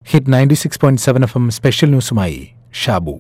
Hit ninety six point seven F M special ന്യൂസുമായി Shabu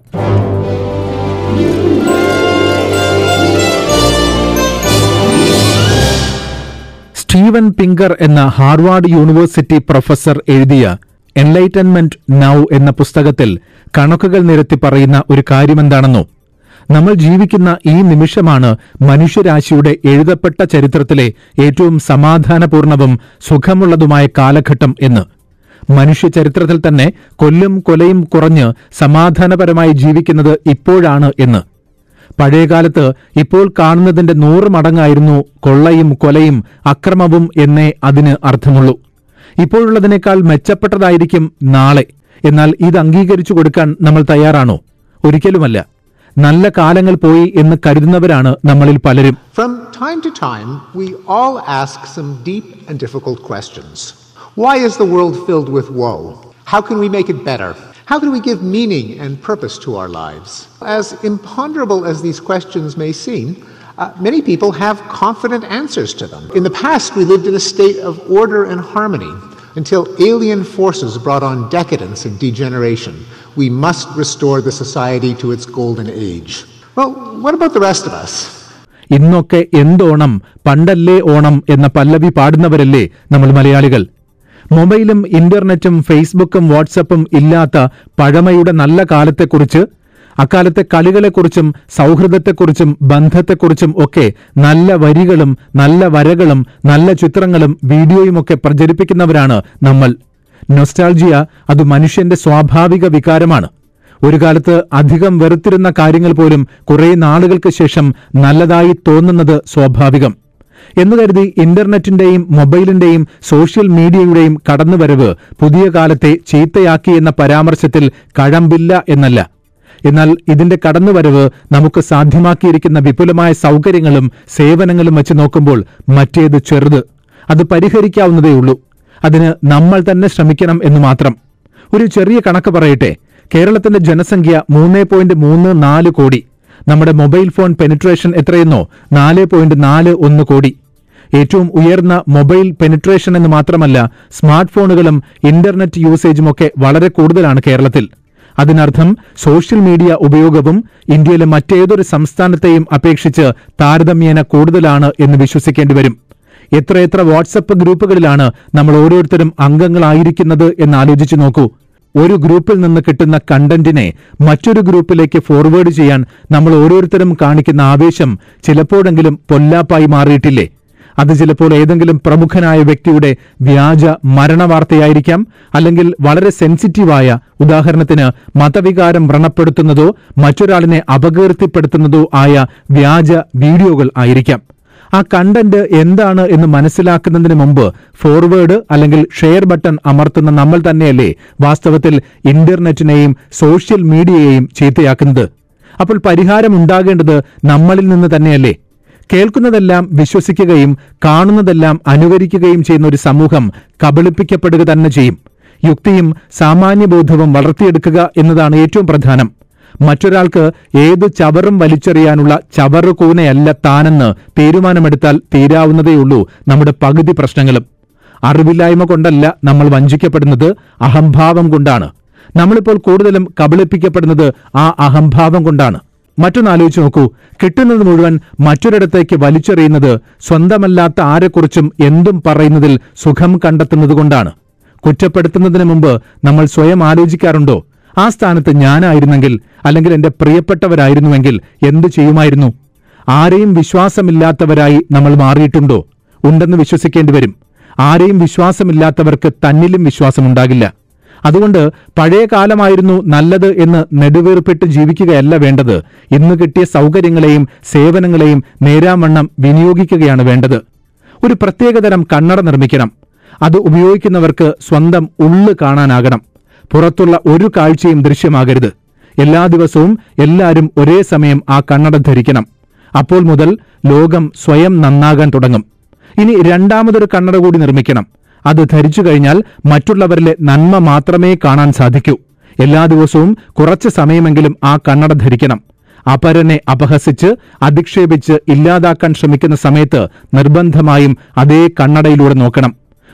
Steven Pinker എന്ന Harvard university professor എഴുതിയ enlightenment now എന്ന പുസ്തകത്തിൽ കണക്കുകൾ നിരത്തി പറയുന്ന ഒരു കാര്യമെന്താണെന്നോ നമ്മൾ ജീവിക്കുന്ന ഈ നിമിഷമാണ് മനുഷ്യരാശിയുടെ എഴുതപ്പെട്ട ചരിത്രത്തിലെ ഏറ്റവും സമാധാനപൂർണവും സുഖമുള്ളതുമായ കാലഘട്ടം എന്ന് മനുഷ്യ ചരിത്രത്തിൽ തന്നെ കൊല്ലും കൊലയും കുറഞ്ഞ് സമാധാനപരമായി ജീവിക്കുന്നത് ഇപ്പോഴാണ് എന്ന് പഴയകാലത്ത് ഇപ്പോൾ കാണുന്നതിന്റെ നൂറ് മടങ്ങായിരുന്നു കൊള്ളയും കൊലയും അക്രമവും എന്നേ അതിന് അർത്ഥമുള്ളൂ ഇപ്പോഴുള്ളതിനേക്കാൾ മെച്ചപ്പെട്ടതായിരിക്കും നാളെ എന്നാൽ ഇത് അംഗീകരിച്ചു കൊടുക്കാൻ നമ്മൾ തയ്യാറാണോ ഒരിക്കലുമല്ല നല്ല കാലങ്ങൾ പോയി എന്ന് കരുതുന്നവരാണ് നമ്മളിൽ പലരും From time to time, we all ask some deep and difficult questions. Why is the world filled with woe? How can we make it better? How can we give meaning and purpose to our lives? As imponderable as these questions may seem, uh, many people have confident answers to them. In the past, we lived in a state of order and harmony until alien forces brought on decadence and degeneration. We must restore the society to its golden age. Well, what about the rest of us? ഇന്നൊക്കെ എന്തോണം പണ്ടല്ലേ ഓണം എന്ന പല്ലവി പാടുന്നവരല്ലേ നമ്മൾ മലയാളികൾ മൊബൈലും ഇന്റർനെറ്റും ഫേസ്ബുക്കും വാട്സപ്പും ഇല്ലാത്ത പഴമയുടെ നല്ല കാലത്തെക്കുറിച്ച് അക്കാലത്തെ കളികളെക്കുറിച്ചും സൗഹൃദത്തെക്കുറിച്ചും ബന്ധത്തെക്കുറിച്ചും ഒക്കെ നല്ല വരികളും നല്ല വരകളും നല്ല ചിത്രങ്ങളും വീഡിയോയുമൊക്കെ പ്രചരിപ്പിക്കുന്നവരാണ് നമ്മൾ നൊസ്റ്റാൾജിയ അത് മനുഷ്യന്റെ സ്വാഭാവിക വികാരമാണ് ഒരു കാലത്ത് അധികം വെറുത്തിരുന്ന കാര്യങ്ങൾ പോലും കുറെ നാളുകൾക്ക് ശേഷം നല്ലതായി തോന്നുന്നത് സ്വാഭാവികം എന്ന് കരുതി ഇന്റർനെറ്റിന്റെയും മൊബൈലിന്റെയും സോഷ്യൽ മീഡിയയുടെയും കടന്നുവരവ് പുതിയ കാലത്തെ ചീത്തയാക്കി എന്ന പരാമർശത്തിൽ കഴമ്പില്ല എന്നല്ല എന്നാൽ ഇതിന്റെ കടന്നുവരവ് നമുക്ക് സാധ്യമാക്കിയിരിക്കുന്ന വിപുലമായ സൗകര്യങ്ങളും സേവനങ്ങളും വെച്ച് നോക്കുമ്പോൾ മറ്റേത് ചെറുത് അത് പരിഹരിക്കാവുന്നതേയുള്ളൂ അതിന് നമ്മൾ തന്നെ ശ്രമിക്കണം എന്ന് മാത്രം ഒരു ചെറിയ കണക്ക് പറയട്ടെ കേരളത്തിന്റെ ജനസംഖ്യ മൂന്ന് പോയിന്റ് മൂന്ന് നാല് കോടി നമ്മുടെ മൊബൈൽ ഫോൺ പെനിട്രേഷൻ എത്രയെന്നോ നാല് പോയിന്റ് നാല് ഒന്ന് കോടി ഏറ്റവും ഉയർന്ന മൊബൈൽ പെനിട്രേഷൻ എന്ന് മാത്രമല്ല സ്മാർട്ട് ഫോണുകളും ഇന്റർനെറ്റ് യൂസേജുമൊക്കെ വളരെ കൂടുതലാണ് കേരളത്തിൽ അതിനർത്ഥം സോഷ്യൽ മീഡിയ ഉപയോഗവും ഇന്ത്യയിലെ മറ്റേതൊരു സംസ്ഥാനത്തെയും അപേക്ഷിച്ച് താരതമ്യേന കൂടുതലാണ് എന്ന് വിശ്വസിക്കേണ്ടി വരും എത്രയെത്ര വാട്സപ്പ് ഗ്രൂപ്പുകളിലാണ് നമ്മൾ ഓരോരുത്തരും അംഗങ്ങളായിരിക്കുന്നത് എന്ന് ആലോചിച്ചു നോക്കൂ ഒരു ഗ്രൂപ്പിൽ നിന്ന് കിട്ടുന്ന കണ്ടന്റിനെ മറ്റൊരു ഗ്രൂപ്പിലേക്ക് ഫോർവേഡ് ചെയ്യാൻ നമ്മൾ ഓരോരുത്തരും കാണിക്കുന്ന ആവേശം ചിലപ്പോഴെങ്കിലും പൊല്ലാപ്പായി മാറിയിട്ടില്ലേ അത് ചിലപ്പോൾ ഏതെങ്കിലും പ്രമുഖനായ വ്യക്തിയുടെ വ്യാജ മരണവാർത്തയായിരിക്കാം അല്ലെങ്കിൽ വളരെ സെൻസിറ്റീവായ ഉദാഹരണത്തിന് മതവികാരം വ്രണപ്പെടുത്തുന്നതോ മറ്റൊരാളിനെ അപകീർത്തിപ്പെടുത്തുന്നതോ ആയ വ്യാജ വീഡിയോകൾ ആയിരിക്കാം ആ കണ്ടന്റ് എന്താണ് എന്ന് മനസ്സിലാക്കുന്നതിന് മുമ്പ് ഫോർവേഡ് അല്ലെങ്കിൽ ഷെയർ ബട്ടൺ അമർത്തുന്ന നമ്മൾ തന്നെയല്ലേ വാസ്തവത്തിൽ ഇന്റർനെറ്റിനെയും സോഷ്യൽ മീഡിയയെയും ചീത്തയാക്കുന്നത് അപ്പോൾ പരിഹാരം ഉണ്ടാകേണ്ടത് നമ്മളിൽ നിന്ന് തന്നെയല്ലേ കേൾക്കുന്നതെല്ലാം വിശ്വസിക്കുകയും കാണുന്നതെല്ലാം അനുകരിക്കുകയും ചെയ്യുന്ന ഒരു സമൂഹം കബളിപ്പിക്കപ്പെടുക തന്നെ ചെയ്യും യുക്തിയും സാമാന്യബോധവും വളർത്തിയെടുക്കുക എന്നതാണ് ഏറ്റവും പ്രധാനം മറ്റൊരാൾക്ക് ഏത് ചവറും വലിച്ചെറിയാനുള്ള ചവറ് കൂനയല്ല താനെന്ന് തീരുമാനമെടുത്താൽ തീരാവുന്നതേയുള്ളൂ നമ്മുടെ പകുതി പ്രശ്നങ്ങളും അറിവില്ലായ്മ കൊണ്ടല്ല നമ്മൾ വഞ്ചിക്കപ്പെടുന്നത് അഹംഭാവം കൊണ്ടാണ് നമ്മളിപ്പോൾ കൂടുതലും കബളിപ്പിക്കപ്പെടുന്നത് ആ അഹംഭാവം കൊണ്ടാണ് മറ്റൊന്നാലോചിച്ച് നോക്കൂ കിട്ടുന്നത് മുഴുവൻ മറ്റൊരിടത്തേക്ക് വലിച്ചെറിയുന്നത് സ്വന്തമല്ലാത്ത ആരെക്കുറിച്ചും എന്തും പറയുന്നതിൽ സുഖം കണ്ടെത്തുന്നതുകൊണ്ടാണ് കുറ്റപ്പെടുത്തുന്നതിന് മുമ്പ് നമ്മൾ സ്വയം ആലോചിക്കാറുണ്ടോ ആ സ്ഥാനത്ത് ഞാനായിരുന്നെങ്കിൽ അല്ലെങ്കിൽ എന്റെ പ്രിയപ്പെട്ടവരായിരുന്നുവെങ്കിൽ എന്തു ചെയ്യുമായിരുന്നു ആരെയും വിശ്വാസമില്ലാത്തവരായി നമ്മൾ മാറിയിട്ടുണ്ടോ ഉണ്ടെന്ന് വിശ്വസിക്കേണ്ടി വരും ആരെയും വിശ്വാസമില്ലാത്തവർക്ക് തന്നിലും വിശ്വാസമുണ്ടാകില്ല അതുകൊണ്ട് പഴയ കാലമായിരുന്നു നല്ലത് എന്ന് നെടുവേർപ്പെട്ട് ജീവിക്കുകയല്ല വേണ്ടത് ഇന്ന് കിട്ടിയ സൗകര്യങ്ങളെയും സേവനങ്ങളെയും നേരാവണ്ണം വിനിയോഗിക്കുകയാണ് വേണ്ടത് ഒരു പ്രത്യേകതരം കണ്ണട നിർമ്മിക്കണം അത് ഉപയോഗിക്കുന്നവർക്ക് സ്വന്തം ഉള്ളു കാണാനാകണം പുറത്തുള്ള ഒരു കാഴ്ചയും ദൃശ്യമാകരുത് എല്ലാ ദിവസവും എല്ലാവരും ഒരേ സമയം ആ കണ്ണട ധരിക്കണം അപ്പോൾ മുതൽ ലോകം സ്വയം നന്നാകാൻ തുടങ്ങും ഇനി രണ്ടാമതൊരു കണ്ണട കൂടി നിർമ്മിക്കണം അത് ധരിച്ചു കഴിഞ്ഞാൽ മറ്റുള്ളവരിലെ നന്മ മാത്രമേ കാണാൻ സാധിക്കൂ എല്ലാ ദിവസവും കുറച്ച് സമയമെങ്കിലും ആ കണ്ണട ധരിക്കണം അപരനെ അപഹസിച്ച് അധിക്ഷേപിച്ച് ഇല്ലാതാക്കാൻ ശ്രമിക്കുന്ന സമയത്ത് നിർബന്ധമായും അതേ കണ്ണടയിലൂടെ നോക്കണം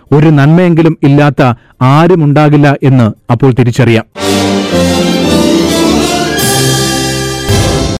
ഒരു നന്മയെങ്കിലും ഇല്ലാത്ത ആരുമുണ്ടാകില്ല എന്ന് അപ്പോൾ തിരിച്ചറിയാം